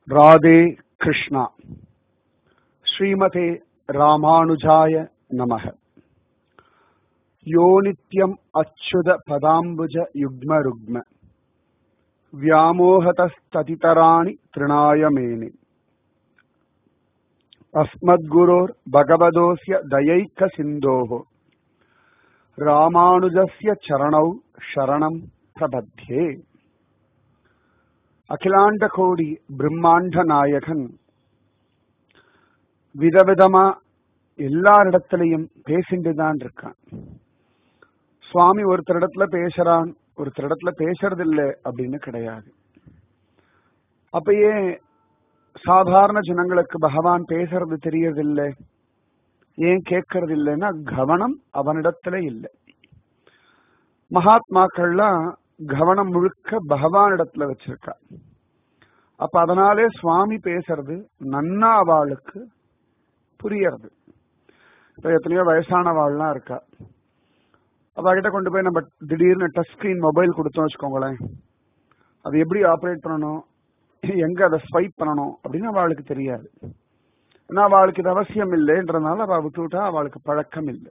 ராதே கிருஷ்ணா ஸ்ரீமதே ராமானுஜாய நமக யோ நித்யம் அச்சுத பதாம்புஜ யுக்ம ருக்ம व्यामोहतस्ततितराणि तृणाय मेने अस्मद्गुरोर् भगवदोऽस्य दयैकसिन्धोः ராமானுஜஸ்ய சரணௌ சரணம் பிரபத்யே அகிலாண்ட கோடி பிரம்மாண்ட நாயகன் விதவிதமா எல்லாரிடத்திலையும் பேசிட்டு தான் இருக்கான் சுவாமி ஒருத்தர் இடத்துல பேசுறான் ஒருத்தர் இடத்துல பேசுறது இல்லை அப்படின்னு கிடையாது அப்ப ஏன் சாதாரண ஜனங்களுக்கு பகவான் பேசுறது தெரியறதில்லை ஏன் கேட்கறது இல்லைன்னா கவனம் அவனிடத்துல இல்லை மகாத்மாக்கள்லாம் கவனம் முழுக்க பகவானிடத்துல வச்சிருக்கா அப்ப அதனாலே சுவாமி பேசுறது நன்னா அவளுக்கு புரியறது இப்ப எத்தனையோ வயசானவாள்லாம் இருக்கா அவகிட்ட கொண்டு போய் நம்ம திடீர்னு டச் ஸ்கிரீன் மொபைல் கொடுத்தோம் வச்சுக்கோங்களேன் அது எப்படி ஆப்ரேட் பண்ணணும் எங்க அதை ஸ்வைப் பண்ணணும் அப்படின்னு அவளுக்கு தெரியாது ஏன்னா அவளுக்கு இது அவசியம் இல்லைன்றதுனால அவள் விட்டுவிட்டா அவளுக்கு பழக்கம் இல்லை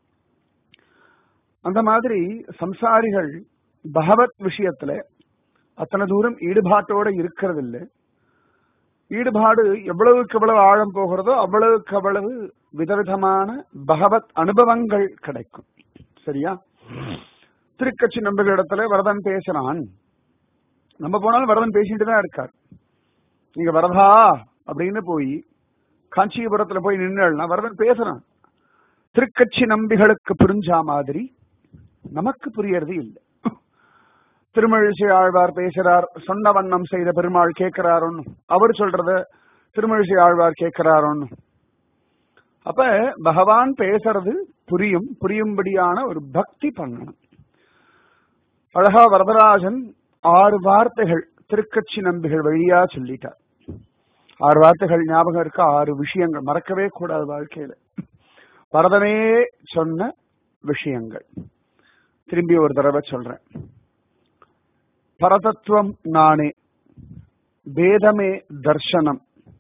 அந்த மாதிரி சம்சாரிகள் பகவத் விஷயத்துல அத்தனை தூரம் ஈடுபாட்டோட இருக்கிறது இல்லை ஈடுபாடு எவ்வளவுக்கு எவ்வளவு ஆழம் போகிறதோ அவ்வளவுக்கு அவ்வளவு விதவிதமான பகவத் அனுபவங்கள் கிடைக்கும் சரியா திருக்கட்சி நம்பர்களிடத்துல வரதன் பேசுறான் நம்ம போனாலும் வரதன் பேசிட்டு தான் இருக்கார் நீங்க வரதா அப்படின்னு போய் காஞ்சிபுரத்துல போய் நின்னா வரதன் பேசுறான் திருக்கட்சி நம்பிகளுக்கு புரிஞ்சா மாதிரி நமக்கு புரியறது இல்லை திருமழிசை ஆழ்வார் பேசுறார் சொன்ன வண்ணம் செய்த பெருமாள் கேட்கிறார் ஒன்னு அவர் சொல்றத திருமழிசை ஆழ்வார் கேட்கிறார் ஒன்னு அப்ப பகவான் பேசுறது புரியும் புரியும்படியான ஒரு பக்தி பண்ணணும் அழகா வரதராஜன் ஆறு வார்த்தைகள் திருக்கட்சி நம்பிகள் வழியா சொல்லிட்டார் ஆறு வார்த்தைகள் ஞாபகம் இருக்க ஆறு விஷயங்கள் மறக்கவே கூடாது வாழ்க்கையில வரதனே சொன்ன விஷயங்கள் திரும்பி ஒரு தடவை சொல்றேன் பரதத்துவம் நானே வேதமே தர்சனம்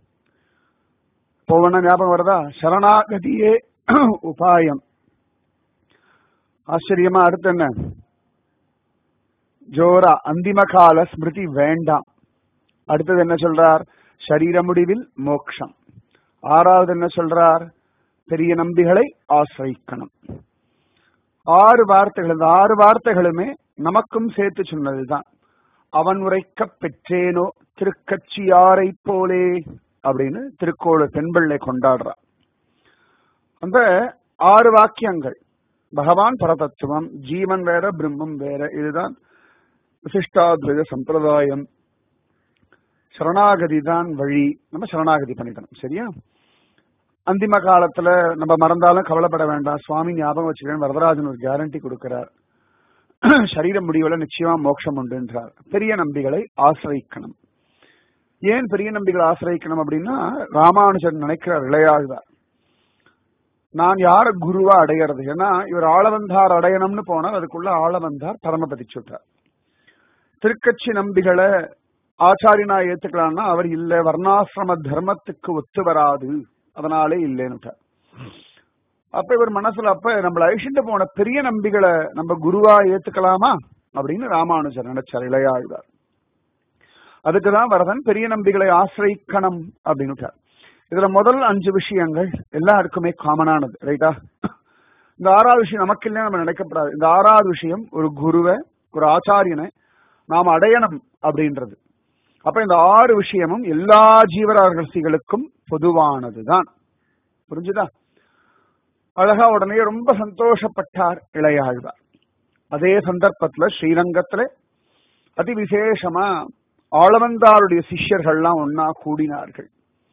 போவன ஞாபகம் வருதா சரணாகதியே உபாயம் ஆச்சரியமா அடுத்து என்ன ஜோரா அந்திம கால ஸ்மிருதி வேண்டாம் அடுத்தது என்ன சொல்றார் சரீர முடிவில் மோக்ஷம் ஆறாவது என்ன சொல்றார் பெரிய நம்பிகளை ஆசிரிக்கணும் ஆறு வார்த்தைகள் இந்த ஆறு வார்த்தைகளுமே நமக்கும் சேர்த்து சொன்னதுதான் அவன் உரைக்க பெற்றேனோ திருக்கட்சியாரை போலே அப்படின்னு திருக்கோளு பெண்பிள்ளை கொண்டாடுறான் அந்த ஆறு வாக்கியங்கள் பகவான் பரதத்துவம் ஜீவன் வேற பிரம்மம் வேற இதுதான் விசிஷ்டாத்வைத சம்பிரதாயம் சரணாகதி தான் வழி நம்ம சரணாகதி பண்ணிக்கணும் சரியா அந்திம காலத்துல நம்ம மறந்தாலும் கவலைப்பட வேண்டாம் சுவாமி ஞாபகம் வச்சுக்கணும் வரதராஜன் ஒரு கேரண்டி கொடுக்கிறார் சரீர முடிவுல நிச்சயமா மோட்சம் உண்டுன்றார் பெரிய நம்பிகளை ஆசிரிக்கணும் ஏன் பெரிய நம்பிகளை ஆசிரிக்கணும் அப்படின்னா ராமானுஜன் நினைக்கிறார் இளையாழ்வார் நான் யார குருவா அடையிறது ஏன்னா இவர் ஆளவந்தார் அடையணும்னு போனால் அதுக்குள்ள ஆளவந்தார் பரமபதி சுட்டார் திருக்கட்சி நம்பிகளை ஆச்சாரியனா ஏத்துக்கலாம்னா அவர் இல்ல வர்ணாசிரம தர்மத்துக்கு ஒத்து வராது அதனாலே இல்லைன்னு அப்ப இவர் மனசுல அப்ப நம்மள அழிச்சுட்டு போன பெரிய நம்பிகளை நம்ம குருவா ஏத்துக்கலாமா அப்படின்னு ராமானுஜர் நினைச்சார் இளையாழ்வார் அதுக்குதான் வரதன் பெரிய நம்பிகளை ஆசிரிக்கணும் அப்படின்னு இதுல முதல் அஞ்சு விஷயங்கள் எல்லாருக்குமே காமனானது ரைட்டா இந்த ஆறாவது விஷயம் நமக்கு இல்லையா நம்ம நினைக்கப்படாது இந்த ஆறாவது விஷயம் ஒரு குருவை ஒரு ஆச்சாரியனை நாம் அடையணும் அப்படின்றது அப்ப இந்த ஆறு விஷயமும் எல்லா ஜீவராசிகளுக்கும் பொதுவானதுதான் புரிஞ்சுதா அழகா உடனே ரொம்ப சந்தோஷப்பட்டார் இளையாழ்வார் அதே சந்தர்ப்பத்துல ஸ்ரீரங்கத்துல அதி விசேஷமா ஆளவந்தாருடைய சிஷ்யர்கள்லாம் ஒன்னா கூடினார்கள்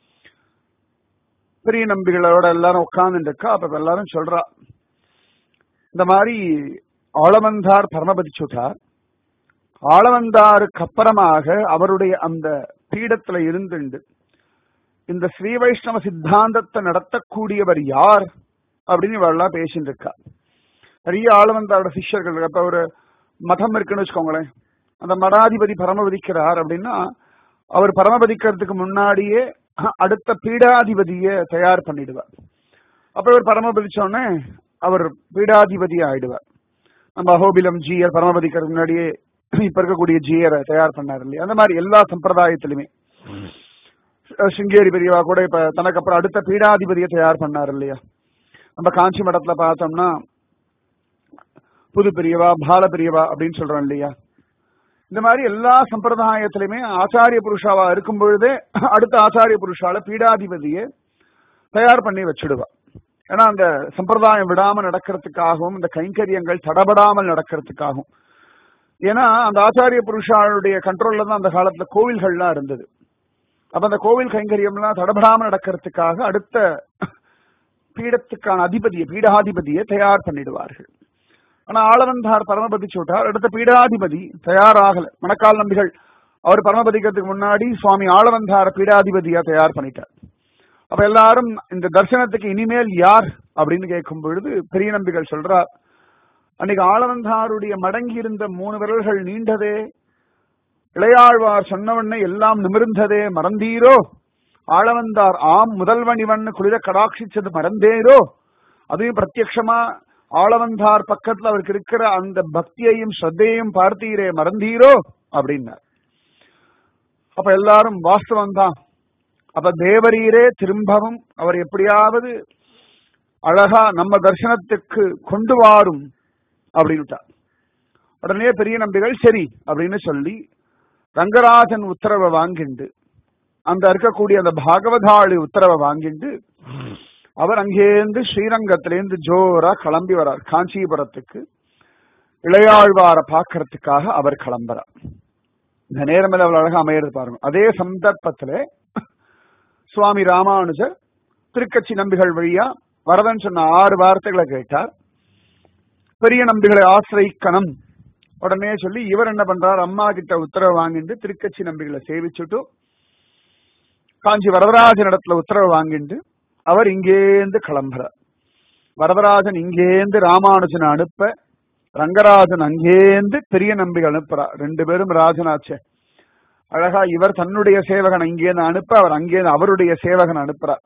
பெரிய நம்பிகளோட எல்லாரும் உட்கார்ந்து இருக்கா அப்ப எல்லாரும் சொல்றா இந்த மாதிரி ஆளவந்தார் பரமபதி சுட்டார் ஆளவந்தாருக்கு அப்புறமாக அவருடைய அந்த பீடத்துல இருந்துண்டு இந்த ஸ்ரீ வைஷ்ணவ சித்தாந்தத்தை நடத்தக்கூடியவர் யார் அப்படின்னு இவெல்லாம் பேசிட்டு இருக்கா நிறைய ஆளவந்தாரோட சிஷ்யர்கள் அப்ப ஒரு மதம் இருக்குன்னு வச்சுக்கோங்களேன் அந்த மடாதிபதி பரம விதிக்கிறார் அப்படின்னா அவர் பரமபதிக்கிறதுக்கு முன்னாடியே அடுத்த பீடாதிபதிய தயார் பண்ணிடுவார் அப்ப இவர் பரமபதிச்சோடனே அவர் பீடாதிபதி ஆயிடுவார் நம்ம அகோபிலம் ஜீயர் பரமபதிக்கிறதுக்கு முன்னாடியே இப்ப இருக்கக்கூடிய ஜீயரை தயார் பண்ணார் இல்லையா அந்த மாதிரி எல்லா சம்பிரதாயத்திலுமே சிங்கேரி பெரியவா கூட இப்ப தனக்கு அப்புறம் அடுத்த பீடாதிபதியை தயார் பண்ணார் இல்லையா நம்ம காஞ்சி மடத்துல பார்த்தோம்னா புது பெரியவா பால பெரியவா அப்படின்னு சொல்றோம் இல்லையா இந்த மாதிரி எல்லா சம்பிரதாயத்திலுமே ஆச்சாரிய புருஷாவா இருக்கும் பொழுதே அடுத்த ஆச்சாரிய புருஷால பீடாதிபதியை தயார் பண்ணி வச்சுடுவா ஏன்னா அந்த சம்பிரதாயம் விடாம நடக்கிறதுக்காகவும் இந்த கைங்கரியங்கள் தடபடாமல் நடக்கிறதுக்காகவும் ஏன்னா அந்த ஆச்சாரிய புருஷாளுடைய கண்ட்ரோல்ல தான் அந்த காலத்துல கோவில்கள்லாம் இருந்தது அப்ப அந்த கோவில் கைங்கரியம்லாம் தடபடாம நடக்கிறதுக்காக அடுத்த பீடத்துக்கான அதிபதியை பீடாதிபதியை தயார் பண்ணிடுவார்கள் ஆனா ஆளவந்தார் பரமபதி சொல்றார் அடுத்த பீடாதிபதி தயாராகல மணக்கால் நம்பிகள் அவர் பரமபதிக்கிறதுக்கு முன்னாடி சுவாமி ஆளவந்தார பீடாதிபதியா தயார் பண்ணிட்டார் அப்ப எல்லாரும் இந்த தர்சனத்துக்கு இனிமேல் யார் அப்படின்னு கேட்கும் பொழுது பெரிய நம்பிகள் சொல்றார் அன்னைக்கு ஆளவந்தாருடைய மடங்கி இருந்த மூணு விரல்கள் நீண்டதே இளையாழ்வார் சொன்னவண்ணே எல்லாம் நிமிர்ந்ததே மறந்தீரோ ஆளவந்தார் ஆம் முதல்வனிவன் குளிர கடாட்சிச்சது மறந்தேரோ அதையும் பிரத்யக்ஷமா ஆளவந்தார் பக்கத்துல அவருக்கு இருக்கிற அந்த பக்தியையும் ஸ்ரத்தையையும் பார்த்தீரே மறந்தீரோ அப்படின்னார் அப்ப எல்லாரும் வாஸ்தவம் தான் அப்ப தேவரீரே திரும்பவும் அவர் எப்படியாவது அழகா நம்ம தர்சனத்துக்கு கொண்டு வாரும் அப்படின்னுட்டார் உடனே பெரிய நம்பிகள் சரி அப்படின்னு சொல்லி ரங்கராஜன் உத்தரவை வாங்கிண்டு அந்த இருக்கக்கூடிய அந்த பாகவதாளி உத்தரவை வாங்கிண்டு அவர் அங்கேருந்து ஸ்ரீரங்கத்திலேருந்து ஜோரா கிளம்பி வரார் காஞ்சிபுரத்துக்கு இளையாழ்வார பாக்கிறதுக்காக அவர் கிளம்புறார் இந்த நேரம் அவ்வளவு அழகா அமையிறது பாருங்க அதே சந்தர்ப்பத்துல சுவாமி ராமானுஜர் திருக்கட்சி நம்பிகள் வழியா வரதன் சொன்ன ஆறு வார்த்தைகளை கேட்டார் பெரிய நம்பிகளை ஆசிரியிக்கணும் உடனே சொல்லி இவர் என்ன பண்றார் அம்மா கிட்ட உத்தரவு வாங்கிட்டு திருக்கட்சி நம்பிகளை சேவிச்சுட்டு காஞ்சி வரதராஜன் இடத்துல உத்தரவு வாங்கிட்டு அவர் இங்கேந்து கிளம்புறார் வரதராஜன் இங்கேந்து ராமானுஜன் அனுப்ப ரங்கராஜன் அங்கேந்து பெரிய நம்பிகள் அனுப்புறார் ரெண்டு பேரும் ராஜனாச்சே அழகா இவர் தன்னுடைய சேவகன் இங்கேருந்து அனுப்ப அவர் அங்கேருந்து அவருடைய சேவகன் அனுப்புறார்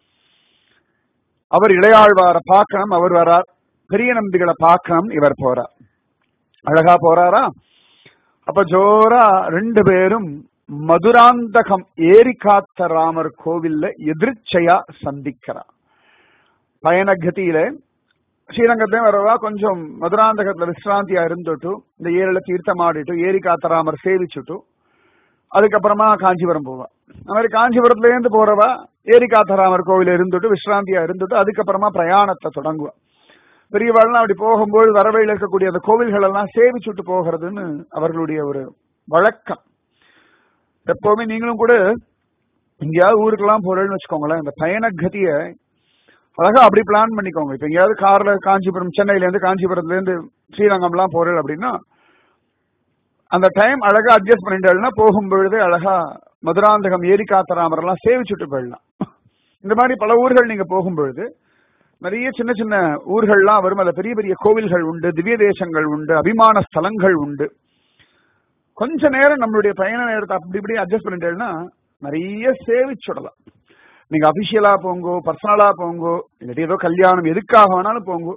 அவர் இளையாழ்வார பார்க்கணும் அவர் வரார் பெரிய நம்பிகளை பார்க்கணும் இவர் போறார் அழகா போறாரா அப்ப ஜோரா ரெண்டு பேரும் மதுராந்தகம் ஏரி காத்த ராமர் கோவில்ல எதிர்ச்சையா சந்திக்கிறார் பயணகதியில ஸ்ரீரங்கத்தையும் வரவா கொஞ்சம் மதுராந்தகத்துல விசிராந்தியா இருந்துட்டு இந்த ஏரியில தீர்த்தம் ஆடிட்டு ஏரி காத்த ராமர் சேவிச்சுட்டு அதுக்கப்புறமா காஞ்சிபுரம் போவா அந்த மாதிரி காஞ்சிபுரத்துல இருந்து போறவா ஏரி காத்தராமர் கோவில இருந்துட்டு விசிராந்தியா இருந்துட்டு அதுக்கப்புறமா பிரயாணத்தை தொடங்குவா பெரியவாள்லாம் அப்படி போகும்போது வரவையில் இருக்கக்கூடிய அந்த கோவில்கள் எல்லாம் சேவிச்சுட்டு போகிறதுன்னு அவர்களுடைய ஒரு வழக்கம் எப்பவுமே நீங்களும் கூட எங்கேயாவது ஊருக்கெல்லாம் போறேன்னு வச்சுக்கோங்களேன் இந்த பயண கதிய அழகா அப்படி பிளான் பண்ணிக்கோங்க இப்ப எங்கேயாவது கார்ல காஞ்சிபுரம் சென்னையில இருந்து காஞ்சிபுரத்துல இருந்து ஸ்ரீரங்கம் எல்லாம் போறேன் அப்படின்னா அந்த டைம் அழகா அட்ஜஸ்ட் பண்ணிட்டாள்னா போகும்பொழுது அழகா மதுராந்தகம் ஏரி காத்தராமர் எல்லாம் சேவிச்சுட்டு போயிடலாம் இந்த மாதிரி பல ஊர்கள் நீங்க போகும்பொழுது நிறைய சின்ன சின்ன ஊர்கள்லாம் வரும் அதுல பெரிய பெரிய கோவில்கள் உண்டு திவ்ய தேசங்கள் உண்டு அபிமான ஸ்தலங்கள் உண்டு கொஞ்ச நேரம் நம்மளுடைய பயண நேரத்தை அப்படி இப்படி அட்ஜஸ்ட் பண்ணிட்டேன்னா நிறைய சேவிச்சுடலாம் நீங்க அபிஷியலா போங்கோ பர்சனலா போங்கோ இல்லாட்டி ஏதோ கல்யாணம் எதுக்காக வேணாலும் போங்கோ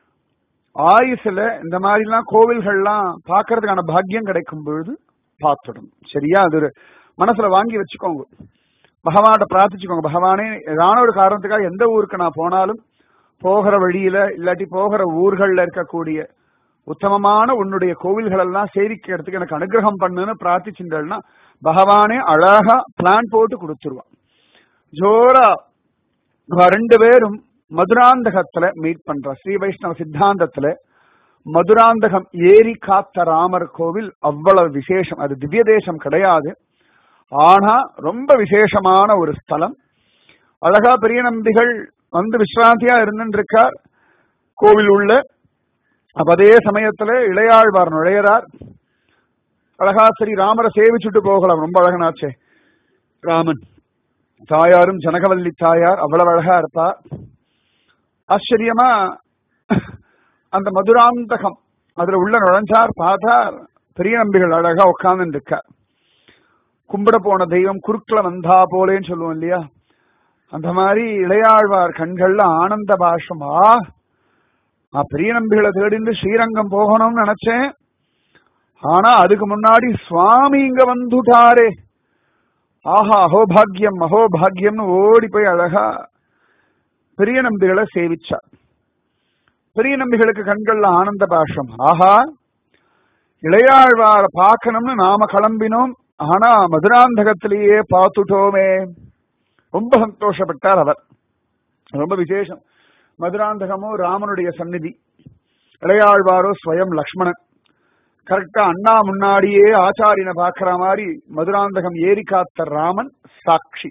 ஆயுசுல இந்த மாதிரிலாம் கோவில்கள்லாம் பாக்குறதுக்கான பாக்கியம் கிடைக்கும் பொழுது பார்த்துடணும் சரியா அது ஒரு மனசுல வாங்கி வச்சுக்கோங்க பகவான்கிட்ட பிரார்த்திச்சுக்கோங்க பகவானே ஏதான ஒரு காரணத்துக்காக எந்த ஊருக்கு நான் போனாலும் போகிற வழியில இல்லாட்டி போகிற ஊர்கள்ல இருக்கக்கூடிய உத்தமமான உன்னுடைய கோவில்கள் எல்லாம் சேவிக்கிறதுக்கு எனக்கு அனுகிரகம் பண்ணுன்னு பிரார்த்திச்சுட்டேன்னா பகவானே அழகா பிளான் போட்டு கொடுத்துருவான் ஜோரா ரெண்டு பேரும் மதுராந்தகத்துல மீட் பண்ற ஸ்ரீ வைஷ்ணவ சித்தாந்தத்துல மதுராந்தகம் ஏரி காத்த ராமர் கோவில் அவ்வளவு விசேஷம் அது திவ்ய தேசம் கிடையாது ஆனா ரொம்ப விசேஷமான ஒரு ஸ்தலம் அழகா பெரிய நம்பிகள் வந்து விஸ்ராந்தியா இருந்துருக்கார் கோவில் உள்ள அப்ப அதே சமயத்துல இளையாழ்வார் நுழையறார் அழகா சரி ராமரை சேவிச்சுட்டு போகலாம் ரொம்ப அழகனாச்சே ராமன் தாயாரும் ஜனகவல்லி தாயார் அவ்வளவு அழகா இருப்பா ஆச்சரியமா அந்த மதுராந்தகம் அதுல உள்ள நுழைஞ்சார் பார்த்தார் பெரிய நம்பிகள் அழகா உட்கார்ந்து இருக்கார் கும்பிட போன தெய்வம் குறுக்கல வந்தா போலேன்னு சொல்லுவோம் இல்லையா அந்த மாதிரி இளையாழ்வார் கண்கள்ல ஆனந்த பாஷமா நான் பெரிய நம்பிகளை தேடிந்து ஸ்ரீரங்கம் போகணும்னு நினைச்சேன் ஆனா அதுக்கு முன்னாடி சுவாமி இங்க வந்துட்டாரே ஆஹா அஹோபாகியம் அஹோபாகியம்னு ஓடி போய் அழகா பெரிய நம்பிகளை சேவிச்சார் பெரிய நம்பிகளுக்கு கண்கள்ல ஆனந்த பாஷம் ஆஹா இளையாழ்வார பார்க்கணும்னு நாம கிளம்பினோம் ஆனா மதுராந்தகத்திலேயே பார்த்துட்டோமே ரொம்ப சந்தோஷப்பட்டார் அவர் ரொம்ப விசேஷம் மதுராந்தகமோ ராமனுடைய சந்நிதி இளையாழ்வாரோ ஸ்வயம் லக்ஷ்மணன் கரெக்டா அண்ணா முன்னாடியே ஆச்சாரியனை பாக்குற மாதிரி மதுராந்தகம் ஏரி காத்த ராமன் சாட்சி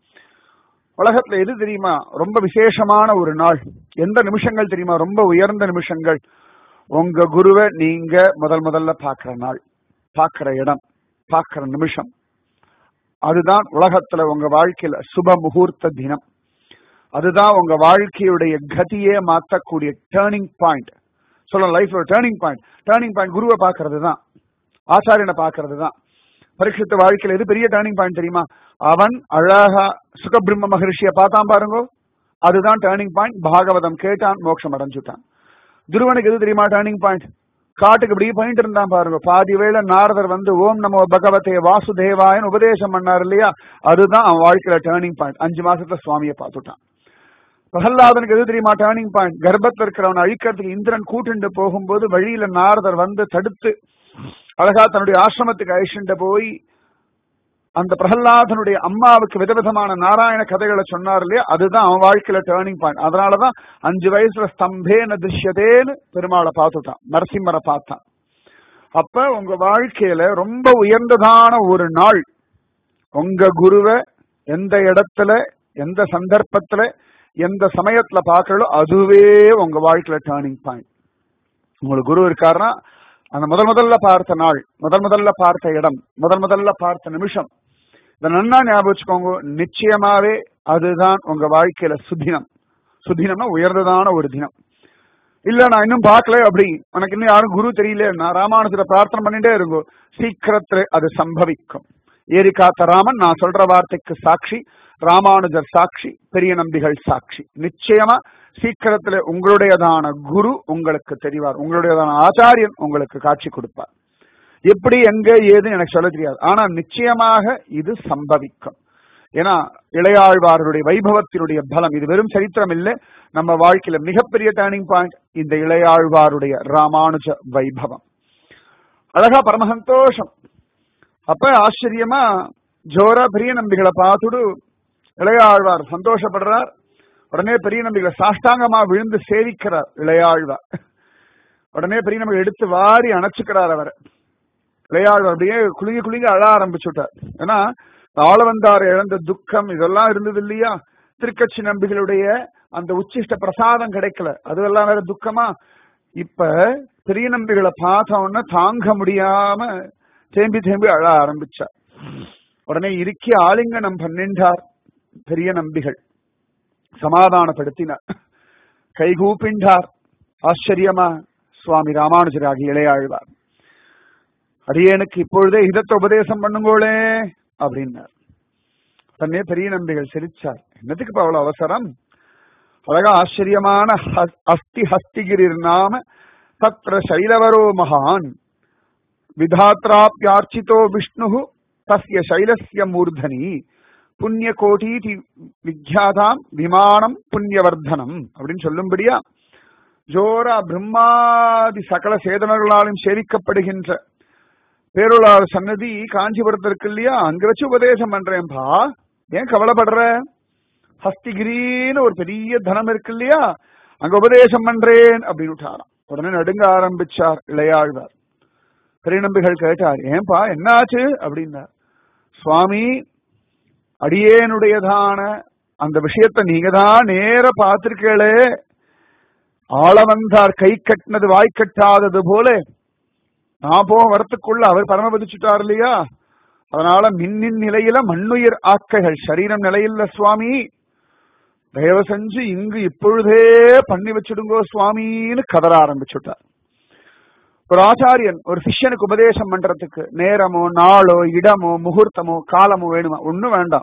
உலகத்துல எது தெரியுமா ரொம்ப விசேஷமான ஒரு நாள் எந்த நிமிஷங்கள் தெரியுமா ரொம்ப உயர்ந்த நிமிஷங்கள் உங்க குருவை நீங்க முதல் முதல்ல பாக்குற நாள் பாக்குற இடம் பாக்குற நிமிஷம் அதுதான் உலகத்துல உங்க வாழ்க்கையில சுப முகூர்த்த தினம் அதுதான் உங்க வாழ்க்கையுடைய கதியே மாற்றக்கூடிய டேர்னிங் பாயிண்ட் சொல்ல லைஃப்ல டேர்னிங் பாயிண்ட் டேர்னிங் பாயிண்ட் குருவை பாக்குறது தான் ஆச்சாரியனை பாக்குறது தான் பரீட்சித்த வாழ்க்கையில எது பெரிய டேர்னிங் பாயிண்ட் தெரியுமா அவன் அழகா சுகபிரம்ம மகரிஷியை பார்த்தான் பாருங்க அதுதான் டேர்னிங் பாயிண்ட் பாகவதம் கேட்டான் மோட்சம் அடைஞ்சுட்டான் துருவனுக்கு எது தெரியுமா டேர்னிங் பாயிண்ட் காட்டுக்கு இப்படி போயிட்டு இருந்தான் பாருங்க பாதி வேளை நாரதர் வந்து ஓம் நமோ பகவதே வாசுதேவாயன் உபதேசம் பண்ணார் இல்லையா அதுதான் அவன் வாழ்க்கையில டேர்னிங் பாயிண்ட் அஞ்சு மாசத்துல சுவாமியை பார்த்துட்டான் பிரகல்லாதனுக்கு எது தெரியுமா டேர்னிங் பாயிண்ட் கர்ப்பத்தில் இருக்கிறவன் அழிக்கிறதுக்கு இந்திரன் கூட்டுண்டு போகும்போது வழியில நாரதர் வந்து தடுத்து அழகா தன்னுடைய ஆசிரமத்துக்கு அழிச்சுட்டு போய் அந்த பிரகல்லாதனுடைய அம்மாவுக்கு விதவிதமான நாராயண கதைகளை சொன்னார் இல்லையா அதுதான் அவன் வாழ்க்கையில டேர்னிங் பாயிண்ட் அதனாலதான் அஞ்சு வயசுல ஸ்தம்பேன திருஷ்யதேன்னு பெருமாளை பார்த்துட்டான் நரசிம்மரை பார்த்தான் அப்ப உங்க வாழ்க்கையில ரொம்ப உயர்ந்ததான ஒரு நாள் உங்க குருவை எந்த இடத்துல எந்த சந்தர்ப்பத்துல எந்த சமயத்துல பாக்குறோ அதுவே உங்க வாழ்க்கையில டேர்னிங் பாயிண்ட் உங்களுக்கு குரு இருக்காருன்னா அந்த முதல் முதல்ல பார்த்த நாள் முதல் முதல்ல பார்த்த இடம் முதல் முதல்ல பார்த்த நிமிஷம் இதை நன்னா ஞாபகம் வச்சுக்கோங்க நிச்சயமாவே அதுதான் உங்க வாழ்க்கையில சுதினம் சுதினம்னா உயர்ந்ததான ஒரு தினம் இல்ல நான் இன்னும் பார்க்கல அப்படி எனக்கு இன்னும் யாரும் குரு தெரியல நான் ராமானுஜரை பிரார்த்தனை பண்ணிட்டே இருக்கோ சீக்கிரத்துல அது சம்பவிக்கும் ஏரி காத்த ராமன் நான் சொல்ற வார்த்தைக்கு சாட்சி ராமானுஜர் சாட்சி பெரிய நம்பிகள் சாட்சி நிச்சயமா சீக்கிரத்துல உங்களுடையதான குரு உங்களுக்கு தெரிவார் உங்களுடையதான ஆச்சாரியன் உங்களுக்கு காட்சி கொடுப்பார் எப்படி எங்க ஏதுன்னு எனக்கு சொல்ல தெரியாது ஆனா நிச்சயமாக இது சம்பவிக்கும் ஏன்னா இளையாழ்வார்களுடைய வைபவத்தினுடைய பலம் இது வெறும் சரித்திரம் இல்லை நம்ம வாழ்க்கையில மிகப்பெரிய டேர்னிங் பாயிண்ட் இந்த இளையாழ்வாருடைய ராமானுஜ வைபவம் அழகா பரம சந்தோஷம் அப்ப ஆச்சரியமா ஜோரா பெரிய நம்பிகளை பார்த்துடு இளையாழ்வார் சந்தோஷப்படுறார் உடனே பெரிய நம்பிகளை சாஷ்டாங்கமா விழுந்து சேவிக்கிறார் இளையாழ்வார் உடனே பெரிய நம்பிக்கை எடுத்து வாரி அணைச்சுக்கிறார் அவர் இளையாழ்வார் அப்படியே குலுங்கி குலுங்கி அழ ஆரம்பிச்சுட்டார் ஏன்னா ஆளவந்தார் இழந்த துக்கம் இதெல்லாம் இருந்தது இல்லையா திருக்கட்சி நம்பிகளுடைய அந்த உச்சிஷ்ட பிரசாதம் கிடைக்கல அதுவெல்லாம் வேற துக்கமா இப்ப பெரிய நம்பிகளை பார்த்த உடனே தாங்க முடியாம தேம்பி தேம்பி அழ ஆரம்பிச்சார் உடனே இறுக்கி ஆலிங்கனம் பண்ணின்றார் பெரிய நம்பிகள் சமாதானப்படுத்தினார் கைகூப்பின்றார் ஆச்சரியமா சுவாமி ராமானுஜராகி இளையாழ்வார் அடியேனுக்கு இப்பொழுதே இதத்தை உபதேசம் பண்ணுங்கோளே அப்படின்னார் தன்னே பெரிய நம்பிகள் சிரிச்சார் என்னத்துக்கு இப்ப அவ்வளவு அவசரம் அழகா ஆச்சரியமான அஸ்தி ஹஸ்திகிரிர் நாம தத்ர சைலவரோ மகான் விதாத்ராப்யார்ச்சிதோ விஷ்ணு தஸ்ய சைலஸ்ய மூர்தனி புண்ணிய கோட்டீதி விக்யாதாம் விமானம் புண்ணியவர்தனம் அப்படின்னு சொல்லும்படியா ஜோரா பிரம்மாதி சகல சேதனர்களாலும் சேவிக்கப்படுகின்ற பேருளார் சன்னதி காஞ்சிபுரத்தில் இருக்கு இல்லையா அங்க வச்சு உபதேசம் பண்றேன்பா ஏன் கவலைப்படுற ஹஸ்திகிரின்னு ஒரு பெரிய தனம் இருக்கு இல்லையா அங்க உபதேசம் பண்றேன் அப்படின்னு விட்டாராம் உடனே நடுங்க ஆரம்பிச்சார் இளையாழ்வார் பெரிய நம்பிகள் கேட்டார் ஏன்பா என்னாச்சு அப்படின்னார் சுவாமி அடியேனுடையதான அந்த விஷயத்தை நீங்க தான் நேர பார்த்திருக்கீங்களே ஆள வந்தார் கை கட்டினது வாய் கட்டாதது போல நான் போக வரத்துக்குள்ள அவர் பரமபதிச்சுட்டார் இல்லையா அதனால மின்னின் நிலையில மண்ணுயிர் ஆக்கைகள் சரீரம் நிலையில சுவாமி தயவு செஞ்சு இங்கு இப்பொழுதே பண்ணி வச்சுடுங்கோ சுவாமின்னு கதற ஆரம்பிச்சுட்டார் ஒரு ஆச்சாரியன் ஒரு சிஷ்யனுக்கு உபதேசம் பண்றதுக்கு நேரமோ நாளோ இடமோ முகூர்த்தமோ காலமோ வேணுமா ஒண்ணும் வேண்டாம்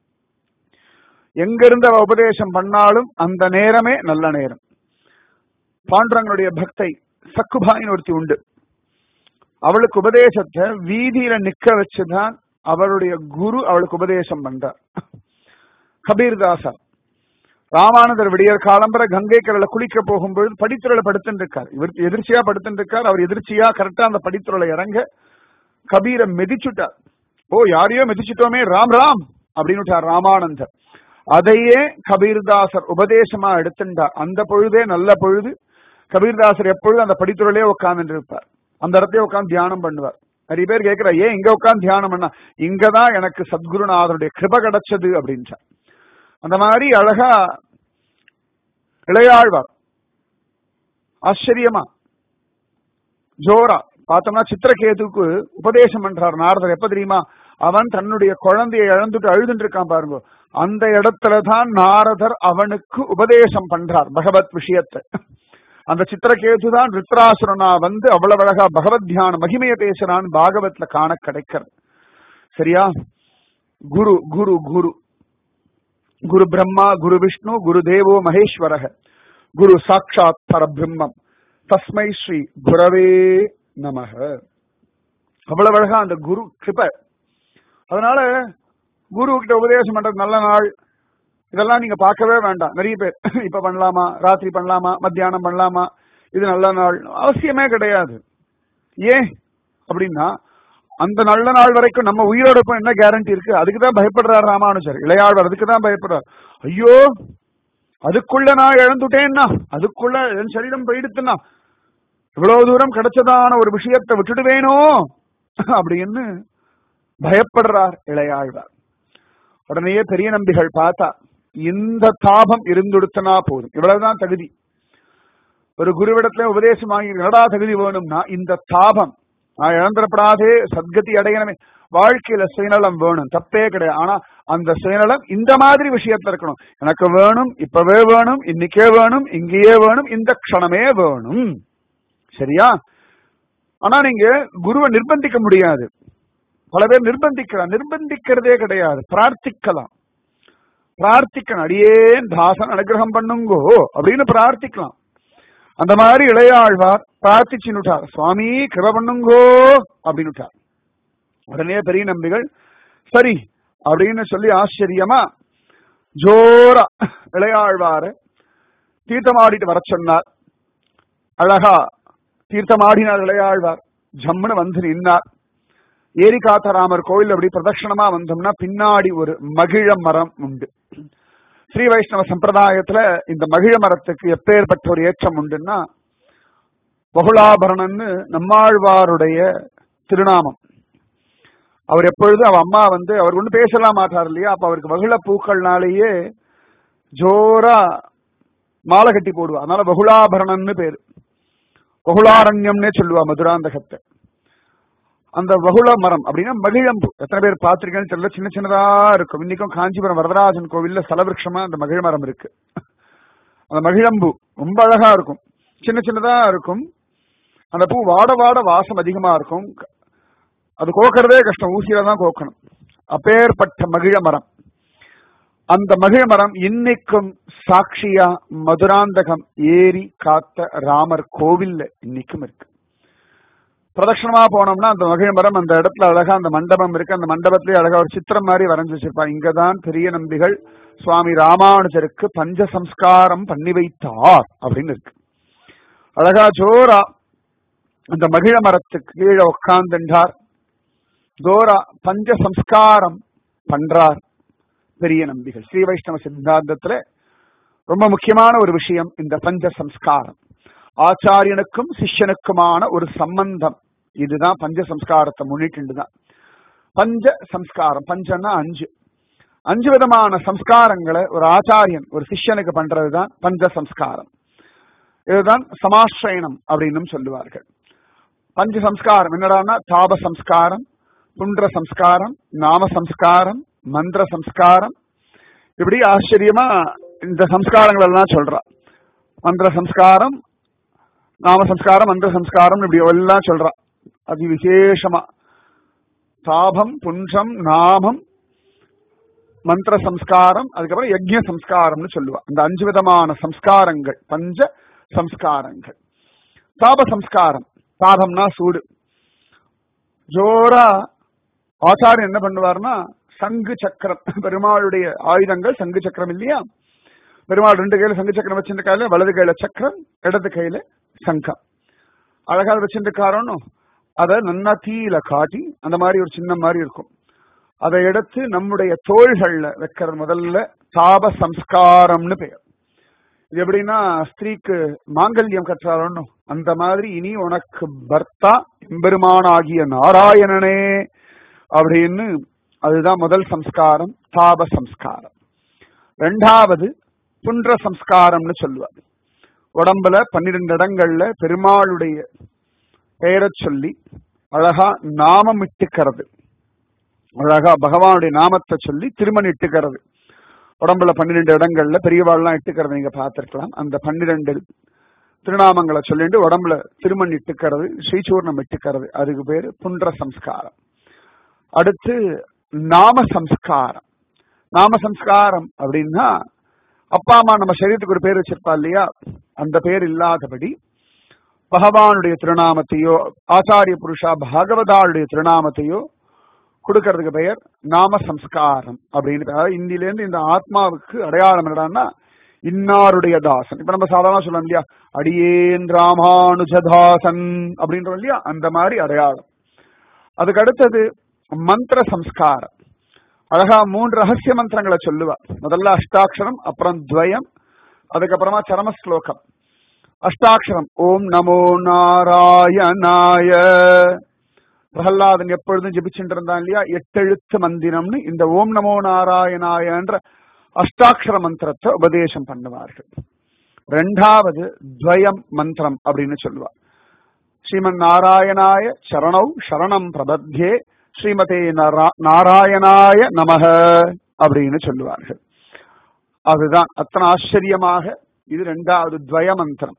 எங்கிருந்து அவ உபதேசம் பண்ணாலும் அந்த நேரமே நல்ல நேரம் பாண்டுரங்கனுடைய பக்தை சக்குபாயின் ஒருத்தி உண்டு அவளுக்கு உபதேசத்தை வீதியில நிக்க வச்சுதான் அவளுடைய குரு அவளுக்கு உபதேசம் பண்றார் கபீர்தாசா ராமானந்தர் விடியற் காலம்பர கங்கை கரையில குளிக்க போகும்பொழுது படித்துறையில படுத்துட்டு இருக்கார் இவர் எதிர்ச்சியா படுத்துட்டு இருக்கார் அவர் எதிர்ச்சியா கரெக்டா அந்த படித்துறையில இறங்க கபீரை மிதிச்சுட்டார் ஓ யாரையோ மிதிச்சுட்டோமே ராம் ராம் அப்படின்னு ராமானந்தர் அதையே கபீர்தாசர் உபதேசமா எடுத்துட்டார் அந்த பொழுதே நல்ல பொழுது கபீர்தாசர் எப்பொழுதும் அந்த படித்துறையிலே உட்கார்ந்து இருப்பார் அந்த இடத்தையே உட்கார்ந்து தியானம் பண்ணுவார் நிறைய பேர் கேட்கிற ஏன் இங்க உட்கார்ந்து தியானம் பண்ணா இங்கதான் எனக்கு சத்குருநாதனுடைய கிருப கிடைச்சது அப்படின்றார் அந்த மாதிரி அழகா இளையாழ்வார் ஆச்சரியமா ஜோரா பார்த்தோம்னா சித்திரகேதுக்கு உபதேசம் பண்றார் நாரதர் எப்ப தெரியுமா அவன் தன்னுடைய குழந்தையை இழந்துட்டு அழுதுட்டு இருக்கான் பாருங்க அந்த இடத்துல தான் நாரதர் அவனுக்கு உபதேசம் பண்றார் பகவத் விஷயத்தை அந்த சித்திரகேது தான் ருத்ராசுரனா வந்து அவ்வளவு அழகா பகவத் தியான மகிமையை பேசுறான் பாகவத்ல காண கிடைக்கிறது சரியா குரு குரு குரு குரு பிரம்மா குரு விஷ்ணு குரு தேவோ மகேஸ்வரக குரு சாட்சாத் பரபிரம்மம் தஸ்மை ஸ்ரீ குரவே நமக அவ்வளவு அழகா அந்த குரு கிருப அதனால குரு கிட்ட உபதேசம் பண்றது நல்ல நாள் இதெல்லாம் நீங்க பார்க்கவே வேண்டாம் நிறைய பேர் இப்ப பண்ணலாமா ராத்திரி பண்ணலாமா மத்தியானம் பண்ணலாமா இது நல்ல நாள் அவசியமே கிடையாது ஏன் அப்படின்னா அந்த நல்ல நாள் வரைக்கும் நம்ம உயிரோட இருப்போம் என்ன கேரண்டி இருக்கு அதுக்கு தான் பயப்படுறாரு ராமானுஜர் இளையாழ்வார் அதுக்கு தான் பயப்படுறார் ஐயோ அதுக்குள்ள நான் இழந்துட்டேன்னா அதுக்குள்ள என் சரீரம் போயிடுத்துன்னா இவ்வளவு தூரம் கிடைச்சதான ஒரு விஷயத்தை விட்டுடுவேனோ அப்படின்னு பயப்படுறார் இளையாழ்வார் உடனேயே பெரிய நம்பிகள் பார்த்தா இந்த தாபம் இருந்துடுத்தனா போதும் இவ்வளவுதான் தகுதி ஒரு குருவிடத்துல உபதேசம் வாங்கி என்னடா தகுதி வேணும்னா இந்த தாபம் நான் இழந்துடப்படாதே சத்கதி அடையணுமே வாழ்க்கையில சுயநலம் வேணும் தப்பே கிடையாது ஆனா அந்த சுயநலம் இந்த மாதிரி விஷயத்துல இருக்கணும் எனக்கு வேணும் இப்பவே வேணும் இன்னைக்கே வேணும் இங்கேயே வேணும் இந்த க்ஷணமே வேணும் சரியா ஆனா நீங்க குருவை நிர்பந்திக்க முடியாது பல பேர் நிர்பந்திக்கலாம் நிர்பந்திக்கிறதே கிடையாது பிரார்த்திக்கலாம் பிரார்த்திக்கணும் அடியேன் தாசன் அனுகிரகம் பண்ணுங்கோ அப்படின்னு பிரார்த்திக்கலாம் அந்த மாதிரி இளையாழ்வார் பிரார்த்திச்சுட்டார் சுவாமி கிருப பண்ணுங்கோ அப்படின்னு உடனே பெரிய நம்பிகள் சரி அப்படின்னு சொல்லி ஆச்சரியமா ஜோரா இளையாழ்வார தீர்த்தமாடிட்டு வர சொன்னார் அழகா தீர்த்தமாடினார் இளையாழ்வார் ஜம்முன்னு வந்து நின்னார் ஏரி காத்தராமர் கோவில் அப்படி பிரதட்சணமா வந்தோம்னா பின்னாடி ஒரு மகிழ மரம் உண்டு ஸ்ரீ வைஷ்ணவ சம்பிரதாயத்துல இந்த மகிழ மரத்துக்கு எப்பேற்பட்ட ஒரு ஏற்றம் உண்டுன்னா பகுலாபரணன்னு நம்மாழ்வாருடைய திருநாமம் அவர் எப்பொழுதும் அவ அம்மா வந்து அவர் ஒண்ணு பேசலாம் மாட்டார் இல்லையா அப்ப அவருக்கு வகுள பூக்கள்னாலேயே ஜோரா மாலை கட்டி போடுவா அதனால பகுலாபரணம்னு பேரு பகுலாரண்யம்னே சொல்லுவா மதுராந்தகத்தை அந்த வகுள மரம் அப்படின்னா மகிழம்பு எத்தனை பேர் பார்த்திருக்கேன்னு தெரியல சின்ன சின்னதா இருக்கும் இன்னைக்கும் காஞ்சிபுரம் வரதராஜன் கோவில்ல சலவிருஷமா அந்த மகிழ மரம் இருக்கு அந்த மகிழம்பு ரொம்ப அழகா இருக்கும் சின்ன சின்னதா இருக்கும் அந்த பூ வாட வாட வாசம் அதிகமா இருக்கும் அது கோக்கிறதே கஷ்டம் ஊசியில தான் கோக்கணும் அப்பேற்பட்ட மகிழ மரம் அந்த மகிழ மரம் இன்னைக்கும் சாட்சியா மதுராந்தகம் ஏரி காத்த ராமர் கோவில்ல இன்னைக்கும் இருக்கு பிரதட்சணமா போனோம்னா அந்த மகிழ மரம் அந்த இடத்துல அழகா அந்த மண்டபம் இருக்கு அந்த மண்டபத்திலேயே அழகா ஒரு சித்திரம் மாதிரி வரைஞ்சு வச்சிருப்பாங்க இங்கதான் பெரிய நம்பிகள் சுவாமி ராமானுஜருக்கு பஞ்ச சம்ஸ்காரம் பண்ணி வைத்தார் அப்படின்னு இருக்கு அழகா ஜோரா அந்த மகிழ மரத்துக்கு கீழே உட்கார்ந்துட்டார் ஜோரா பஞ்ச சம்ஸ்காரம் பண்றார் பெரிய நம்பிகள் ஸ்ரீ வைஷ்ணவ சித்தாந்தத்துல ரொம்ப முக்கியமான ஒரு விஷயம் இந்த பஞ்ச சம்ஸ்காரம் ஆச்சாரியனுக்கும் சிஷ்யனுக்குமான ஒரு சம்பந்தம் இதுதான் பஞ்ச சம்ஸ்காரத்தை முன்னிட்டு தான் பஞ்ச சம்ஸ்காரம் பஞ்சன்னா அஞ்சு அஞ்சு விதமான சம்ஸ்காரங்களை ஒரு ஆச்சாரியன் ஒரு சிஷ்யனுக்கு பண்றதுதான் பஞ்ச சம்ஸ்காரம் இதுதான் சமாஸ்ரயணம் அப்படின்னு சொல்லுவார்கள் பஞ்ச சம்ஸ்காரம் என்னடான்னா தாப சம்ஸ்காரம் புண்ட சம்ஸ்காரம் நாம சம்ஸ்காரம் மந்திர சம்ஸ்காரம் இப்படி ஆச்சரியமா இந்த சம்ஸ்காரங்கள் எல்லாம் சொல்றா மந்திர சம்ஸ்காரம் நாம சம்ஸ்காரம் மந்திர சம்ஸ்காரம் இப்படி எல்லாம் சொல்றா அதி விசேஷமா தாபம் புன்றம் நாமம் மந்திர சம்ஸ்காரம் அதுக்கப்புறம் யஜ்ய சம்ஸ்காரம்னு சொல்லுவா இந்த அஞ்சு விதமான சம்ஸ்காரங்கள் பஞ்ச சம்ஸ்காரங்கள் தாப சம்ஸ்காரம் தாபம்னா சூடு ஜோரா ஆச்சாரியன் என்ன பண்ணுவார்னா சங்கு சக்கரம் பெருமாளுடைய ஆயுதங்கள் சங்கு சக்கரம் இல்லையா பெருமாள் ரெண்டு கையில சங்கு சக்கரம் வச்சிருந்த கையில வலது கையில சக்கரம் இடது கையில சங்கம் அழகா வச்சிருக்காரோன்னு அதை நன்னா தீயில காட்டி அந்த மாதிரி ஒரு சின்ன மாதிரி இருக்கும் அதை எடுத்து நம்முடைய தோள்கள்ல வைக்கிறது முதல்ல தாப சம்ஸ்காரம்னு பெயர் இது எப்படின்னா ஸ்திரீக்கு மாங்கல்யம் கற்றாரோன்னு அந்த மாதிரி இனி உனக்கு பர்த்தா எம்பெருமானாகிய நாராயணனே அப்படின்னு அதுதான் முதல் சம்ஸ்காரம் தாப சம்ஸ்காரம் ரெண்டாவது புன்ற சம்ஸ்காரம்னு சொல்லுவார் உடம்புல பன்னிரெண்டு இடங்கள்ல பெருமாளுடைய பெயரை சொல்லி அழகா நாமம் இட்டுக்கிறது அழகா பகவானுடைய நாமத்தை சொல்லி திருமணம் இட்டுக்கிறது உடம்புல பன்னிரெண்டு இடங்கள்ல பெரியவாள்லாம் இட்டுக்கிறது நீங்க பார்த்திருக்கலாம் அந்த பன்னிரெண்டு திருநாமங்களை சொல்லிட்டு உடம்புல திருமண் இட்டுக்கிறது ஸ்ரீசூர்ணம் இட்டுக்கிறது அதுக்கு பேரு புன்ற சம்ஸ்காரம் அடுத்து நாம சம்ஸ்காரம் நாம சம்ஸ்காரம் அப்படின்னா அப்பா அம்மா நம்ம சரீரத்துக்கு ஒரு பேர் வச்சிருப்பா இல்லையா அந்த பேர் இல்லாதபடி பகவானுடைய திருநாமத்தையோ ஆச்சாரிய புருஷா பாகவதாளுடைய திருநாமத்தையோ கொடுக்கறதுக்கு பெயர் நாம சம்ஸ்காரம் அப்படின்னு அதாவது இந்தியிலேருந்து இந்த ஆத்மாவுக்கு அடையாளம் என்னடான்னா இன்னாருடைய தாசன் இப்ப நம்ம சாதாரண சொல்லலாம் இல்லையா அடியேன் ராமானுஜதாசன் அப்படின்றோம் இல்லையா அந்த மாதிரி அடையாளம் அதுக்கு அடுத்தது மந்திர சம்ஸ்காரம் அழகா மூன்று ரகசிய மந்திரங்களை சொல்லுவா முதல்ல அஷ்டாட்சரம் அப்புறம் துவயம் அதுக்கப்புறமா சரம ஸ்லோகம் அஷ்டாட்சரம் ஓம் நமோ நாராயணாய பிரகல்லாதன் எப்பொழுதும் ஜெபிச்சுட்டு இருந்தான் இல்லையா எட்டெழுத்து மந்திரம்னு இந்த ஓம் நமோ நாராயணாயன்ற அஷ்டாட்சர மந்திரத்தை உபதேசம் பண்ணுவார்கள் ரெண்டாவது துவயம் மந்திரம் அப்படின்னு சொல்லுவார் ஸ்ரீமன் நாராயணாய சரணௌ சரணம் பிரபத்யே ஸ்ரீமதே நாராயணாய நமக அப்படின்னு சொல்லுவார்கள் அதுதான் அத்தனை ஆச்சரியமாக இது ரெண்டாவது துவய மந்திரம்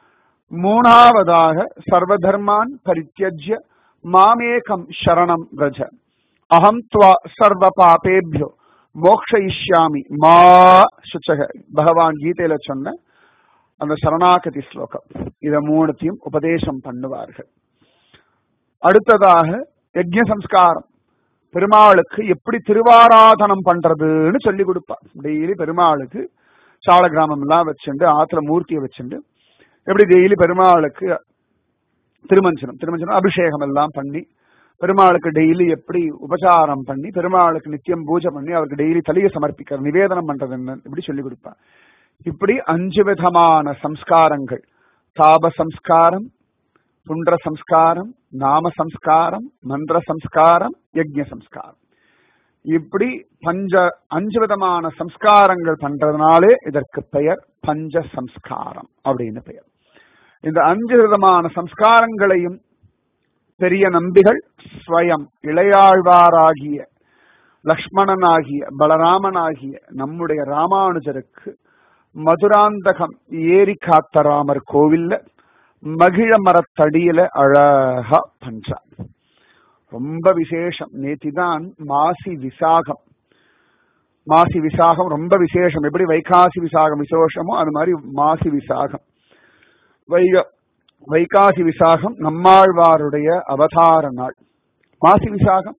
மூணாவதாக சர்வதர்மான் பரித்தியஜ்ய மாமேகம் சரணம் ரஜ அகம் துவா சர்வ பாபேபியோ மோக்ஷயிஷ்யாமி மா சுச்சக பகவான் கீதையில சொன்ன அந்த சரணாகதி ஸ்லோகம் இத மூணுத்தையும் உபதேசம் பண்ணுவார்கள் அடுத்ததாக யஜ்ய சம்ஸ்காரம் பெருமாளுக்கு எப்படி திருவாராதனம் பண்றதுன்னு சொல்லி கொடுப்பார் டெய்லி பெருமாளுக்கு சால கிராமம் எல்லாம் வச்சுண்டு ஆத்துல மூர்த்தியை வச்சுண்டு எப்படி டெய்லி பெருமாளுக்கு திருமஞ்சனம் திருமஞ்சனம் அபிஷேகம் எல்லாம் பண்ணி பெருமாளுக்கு டெய்லி எப்படி உபசாரம் பண்ணி பெருமாளுக்கு நித்தியம் பூஜை பண்ணி அவருக்கு டெய்லி தலையை சமர்ப்பிக்கிற நிவேதனம் பண்றது என்ன இப்படி சொல்லி கொடுப்பார் இப்படி அஞ்சு விதமான சம்ஸ்காரங்கள் தாப சம்ஸ்காரம் புண்ட சம்ஸ்காரம் நாம சம்ஸ்காரம் மந்திர சம்ஸ்காரம் யஜ்ய சம்ஸ்காரம் இப்படி பஞ்ச அஞ்சு விதமான சம்ஸ்காரங்கள் பண்றதுனாலே இதற்கு பெயர் பஞ்ச சம்ஸ்காரம் அப்படின்னு பெயர் இந்த அஞ்சு விதமான சம்ஸ்காரங்களையும் பெரிய நம்பிகள் ஸ்வயம் இளையாழ்வாராகிய லக்ஷ்மணனாகிய பலராமனாகிய நம்முடைய ராமானுஜருக்கு மதுராந்தகம் ஏரி காத்த ராமர் கோவில்ல மகிழ மரத்தடியில அழகா பஞ்சார் ரொம்ப விசேஷம் நேத்திதான் மாசி விசாகம் மாசி விசாகம் ரொம்ப விசேஷம் எப்படி வைகாசி விசாகம் விசேஷமோ அது மாதிரி மாசி விசாகம் வைக வைகாசி விசாகம் நம்மாழ்வாருடைய அவதார நாள் மாசி விசாகம்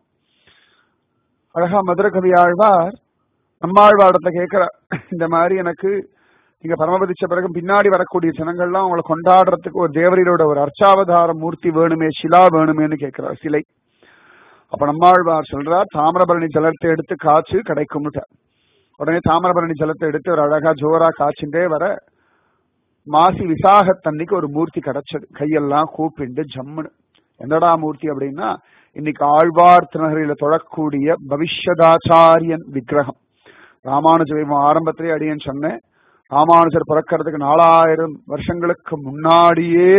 அழகா மதுர கவி ஆழ்வார் நம்மாழ்வாரத்தை கேட்கிற இந்த மாதிரி எனக்கு நீங்க பரமபதிச்ச பிறகு பின்னாடி வரக்கூடிய ஜனங்கள்லாம் உங்களை கொண்டாடுறதுக்கு ஒரு தேவரீரோட ஒரு அர்ச்சாவதார மூர்த்தி வேணுமே சிலா வேணுமேன்னு கேட்கிறார் சிலை அப்ப நம்மாழ்வார் சொல்றார் தாமிரபரணி ஜலத்தை எடுத்து காய்ச்சு கிடைக்கும்னுட்டார் உடனே தாமிரபரணி ஜலத்தை எடுத்து ஒரு அழகா ஜோரா காய்ச்சுட்டே வர மாசி விசாகத்தன்னைக்கு ஒரு மூர்த்தி கிடைச்சது கையெல்லாம் கூப்பிண்டு ஜம்முன்னு என்னடா மூர்த்தி அப்படின்னா இன்னைக்கு ஆழ்வார் திருநகரில தொழக்கூடிய பவிஷ்யதாச்சாரியன் விக்கிரகம் ராமானுஜ வைபவம் ஆரம்பத்திலே அடியேன்னு சொன்னேன் ராமானுஜர் பிறக்கிறதுக்கு நாலாயிரம் வருஷங்களுக்கு முன்னாடியே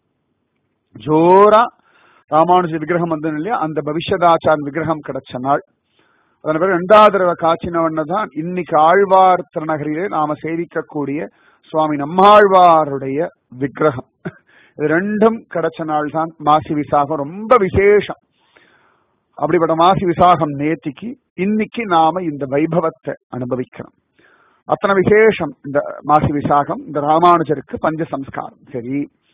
ஜோரா ராமானுஜ விக்கிரகம் வந்து இல்லையா அந்த பவிஷ்யதாச்சார் விக்கிரகம் கிடைச்ச நாள் அதன் பிறகு ரெண்டாவது தடவை காய்ச்சினவன்னு தான் இன்னைக்கு ஆழ்வார் திருநகரிலே நாம சேவிக்கக்கூடிய சுவாமி நம்மாழ்வாருடைய விக்கிரகம் இது ரெண்டும் கிடைச்ச நாள் தான் மாசி விசாகம் ரொம்ப விசேஷம் அப்படிப்பட்ட மாசி விசாகம் நேத்திக்கு இன்னைக்கு நாம இந்த வைபவத்தை அனுபவிக்கிறோம் அத்தனை விசேஷம் இந்த மாசி விசாகம் இந்த ராமானுஜருக்கு பஞ்ச சம்ஸ்காரம் சரி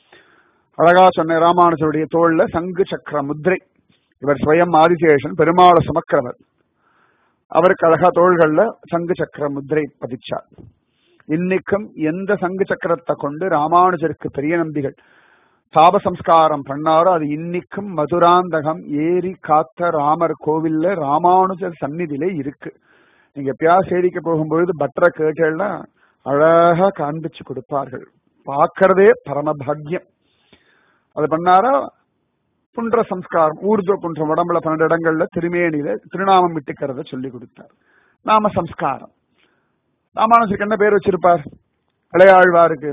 அழகா சொன்ன ராமானுஜருடைய தோல்ல சங்கு சக்கர முத்ரை இவர் ஸ்வயம் ஆதிசேஷன் பெருமாளை சுமக்கிறவர் அவருக்கு அழகா தோள்கள்ல சங்கு சக்கர முத்ரை பதிச்சார் இன்னைக்கும் எந்த சங்கு சக்கரத்தை கொண்டு ராமானுஜருக்கு பெரிய நம்பிகள் சாப சம்ஸ்காரம் பண்ணாரோ அது இன்னைக்கும் மதுராந்தகம் ஏரி காத்த ராமர் கோவில்ல ராமானுஜர் சந்நிதியிலே இருக்கு நீங்க எப்பயாவது சேரிக்க போகும்பொழுது பட்டரை கேட்டேன்னா அழகா காண்பிச்சு கொடுப்பார்கள் பார்க்கறதே பரமபாகியம் அது பண்ணாரா புன்ற சம்ஸ்காரம் ஊர்துவ புன்றம் உடம்புல பன்னெண்டு இடங்கள்ல திருமேனியில திருநாமம் விட்டுக்கிறத சொல்லி கொடுத்தார் நாம சம்ஸ்காரம் ராமானுஜருக்கு என்ன பேர் வச்சிருப்பார் இளையாழ்வாருக்கு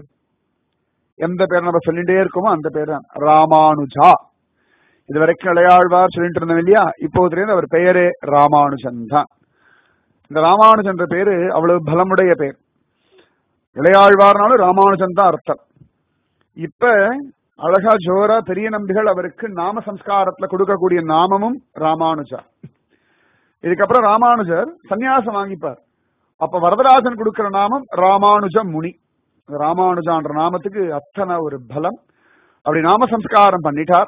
எந்த பேர் நம்ம சொல்லிட்டே இருக்கோமோ அந்த பேர் தான் ராமானுஜா இது வரைக்கும் இளையாழ்வார் சொல்லிட்டு இருந்தோம் இல்லையா இப்போதுலேருந்து அவர் பெயரே ராமானுஜன் தான் இந்த ராமானுஜன் பேரு அவ்வளவு பலமுடைய பேர் இளையாழ்வார்னாலும் ராமானுஜன் தான் அர்த்தம் இப்ப அழகா ஜோரா பெரிய நம்பிகள் அவருக்கு நாம சம்ஸ்காரத்துல கொடுக்கக்கூடிய நாமமும் ராமானுஜா இதுக்கப்புறம் ராமானுஜர் சன்னியாசம் வாங்கிப்பார் அப்ப வரதராஜன் கொடுக்கிற நாமம் ராமானுஜ முனி ராமானுஜான்ற நாமத்துக்கு அத்தனை ஒரு பலம் அப்படி நாம சம்ஸ்காரம் பண்ணிட்டார்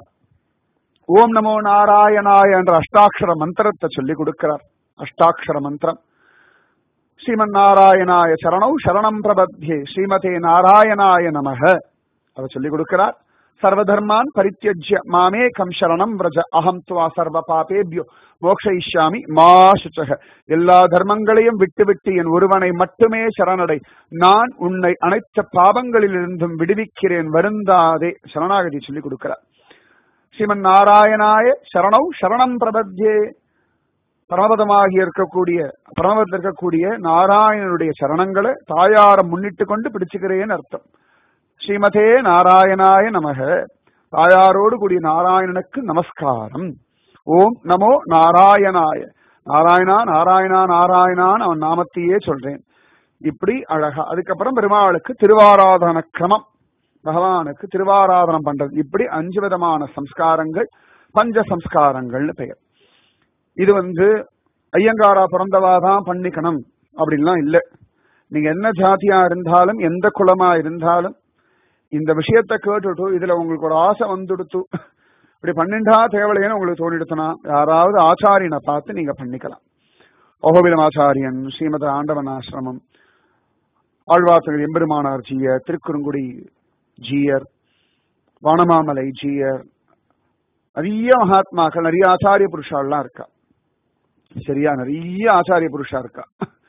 ஓம் நமோ நாராயணாய என்ற அஷ்டாட்சர மந்திரத்தை சொல்லி கொடுக்கிறார் அஷ்டாட்சர மந்திரம் ஸ்ரீமன் நாராயணாய சரணௌ சரணம் பிரபத்யே ஸ்ரீமதே நாராயணாய நமக அதை சொல்லி கொடுக்கிறார் சர்வதர்மான் பரித்தியஜ்ய மாமே கம் சரணம் விரஜ அகம் துவா சர்வ பாபேபியோ மோக்ஷயிஷ்யாமி மா சுச்சக எல்லா தர்மங்களையும் விட்டுவிட்டு என் ஒருவனை மட்டுமே சரணடை நான் உன்னை அனைத்து பாவங்களிலிருந்தும் விடுவிக்கிறேன் வருந்தாதே சரணாகதி சொல்லி கொடுக்கிறார் ஸ்ரீமன் நாராயணாய சரணௌ சரணம் பிரபத்யே பரமபதமாகி இருக்கக்கூடிய பரமபதத்தில் இருக்கக்கூடிய நாராயணனுடைய சரணங்களை தாயாரம் முன்னிட்டு கொண்டு பிடிச்சுக்கிறேன்னு அர்த்தம் ஸ்ரீமதே நாராயணாய நமக தாயாரோடு கூடிய நாராயணனுக்கு நமஸ்காரம் ஓம் நமோ நாராயணாய நாராயணா நாராயணா நாராயணான் அவன் நாமத்தையே சொல்றேன் இப்படி அழகா அதுக்கப்புறம் பெருமாளுக்கு திருவாராதன கிரமம் பகவானுக்கு திருவாராதனம் பண்றது இப்படி அஞ்சு விதமான சம்ஸ்காரங்கள் பஞ்ச சம்ஸ்காரங்கள்னு பெயர் இது வந்து ஐயங்காரா பிறந்தவாதான் பண்ணிக்கணும் அப்படின்லாம் இல்லை நீங்க என்ன ஜாதியா இருந்தாலும் எந்த குலமா இருந்தாலும் இந்த விஷயத்தை கேட்டுட்டு இதுல உங்களுக்கு ஒரு ஆசை வந்துடுத்து இப்படி பண்ணிண்டா தேவலைன்னு உங்களுக்கு தோணிடுத்துனா யாராவது ஆச்சாரியனை பார்த்து நீங்க பண்ணிக்கலாம் ஓகோபிலம் ஆச்சாரியன் ஸ்ரீமத ஆண்டவன் ஆசிரமம் ஆழ்வாசகர் எம்பெருமானார் ஜீயர் திருக்குறுங்குடி ஜீயர் வானமாமலை ஜீயர் நிறைய மகாத்மாக்கள் நிறைய ஆச்சாரிய புருஷாலாம் இருக்கா சரியா நிறைய ஆச்சாரிய புருஷா இருக்கா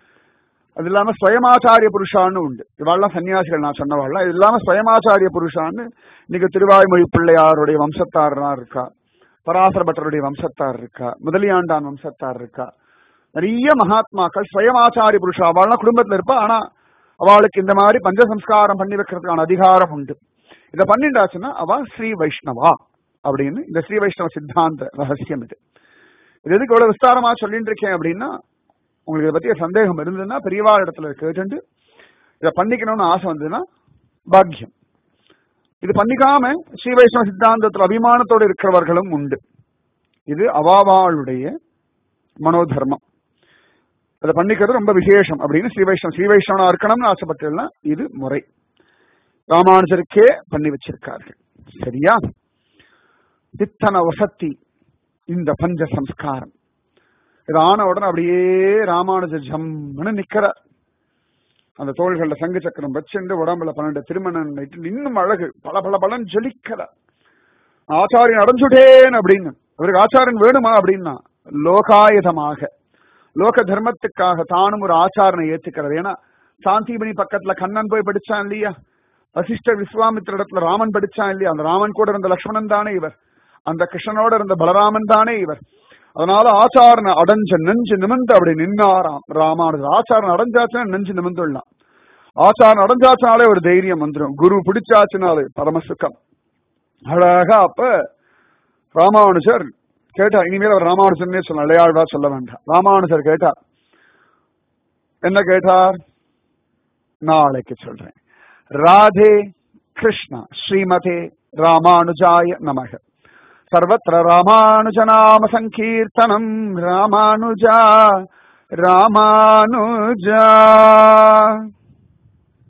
அது இல்லாம ஸ்வயமாச்சாரிய புருஷான்னு உண்டு இவாள்லாம் சன்னியாசிகள் நான் சொன்னவாள்லாம் இது இல்லாம ஸ்வயமாச்சாரிய புருஷான்னு இன்னைக்கு திருவாய்மொழி பிள்ளையாருடைய வம்சத்தார்னா இருக்கா பராசர பட்டருடைய வம்சத்தார் இருக்கா முதலியாண்டான் வம்சத்தார் இருக்கா நிறைய மகாத்மாக்கள் ஸ்வயமாச்சாரிய புருஷா அவள்லாம் குடும்பத்துல இருப்பா ஆனா அவளுக்கு இந்த மாதிரி பஞ்சசம்ஸ்காரம் பண்ணி வைக்கிறதுக்கான அதிகாரம் உண்டு இதை பண்ணிண்டாச்சுன்னா அவ ஸ்ரீ வைஷ்ணவா அப்படின்னு இந்த ஸ்ரீ வைஷ்ணவ சித்தாந்த ரகசியம் இது இது எதுக்கு இவ்வளவு விஸ்தாரமா சொல்லிட்டு இருக்கேன் அப்படின்னா உங்களுக்கு இதை பத்திய சந்தேகம் இருந்ததுன்னா பெரியவா இடத்துல கேட்டு இதை பண்ணிக்கணும்னு ஆசை வந்ததுன்னா பாக்கியம் இது பண்ணிக்காம ஸ்ரீ வைஷ்ணவ சித்தாந்தத்தில் அபிமானத்தோடு இருக்கிறவர்களும் உண்டு இது அவாவாளுடைய மனோதர்மம் அதை பண்ணிக்கிறது ரொம்ப விசேஷம் அப்படின்னு ஸ்ரீ வைஷ்ணவ ஸ்ரீ வைஷ்ணவனா இருக்கணும்னு ஆசைப்பட்டதுன்னா இது முறை ராமானுஜருக்கே பண்ணி வச்சிருக்கார்கள் சரியா இத்தனை வசத்தி இந்த பஞ்ச சம்ஸ்காரம் இது ஆன உடனே அப்படியே ராமானுஜர் ஜம்னு நிக்கிறார் அந்த தோள்கள்ல சங்கு சக்கரம் வச்சுண்டு உடம்புல பன்னெண்டு திருமணம் நைட்டு இன்னும் அழகு பல பல பலன் ஜொலிக்கிறார் ஆச்சாரியன் அடைஞ்சுட்டேன் அப்படின்னு அவருக்கு ஆச்சாரியன் வேணுமா அப்படின்னா லோகாயுதமாக லோக தர்மத்துக்காக தானும் ஒரு ஆச்சாரனை ஏத்துக்கிறது ஏன்னா சாந்திபனி பக்கத்துல கண்ணன் போய் படிச்சான் இல்லையா வசிஷ்ட விஸ்வாமித்திர இடத்துல ராமன் படிச்சான் இல்லையா அந்த ராமன் கூட இருந்த லக்ஷ்மணன் தானே இவர் அந்த கிருஷ்ணனோட இருந்த பலராமன் தானே இவர் அதனால ஆச்சாரனை அடைஞ்ச நெஞ்சு நிமிந்து அப்படி நின்னாராம் ராமானுஜர் ஆச்சாரன் அடைஞ்சாச்சுன்னா நெஞ்சு நிமிந்துடலாம் ஆச்சாரன் அடைஞ்சாச்சுனாலே ஒரு தைரியம் வந்துடும் குரு பிடிச்சாச்சுனாலே பரமசுக்கம் அழகா அப்ப ராமானுஜர் கேட்டா இனிமேல் அவர் ராமானுஜர்னே சொல்ல இளையாழ்வா சொல்ல வேண்டாம் ராமானுஜர் கேட்டார் என்ன கேட்டார் நாளைக்கு சொல்றேன் ராதே கிருஷ்ணா ஸ்ரீமதே ராமானுஜாய நமக சர்வத்திர ராமானுஜநாம சங்கீர்த்தனம் ராமானுஜா ராமானுஜா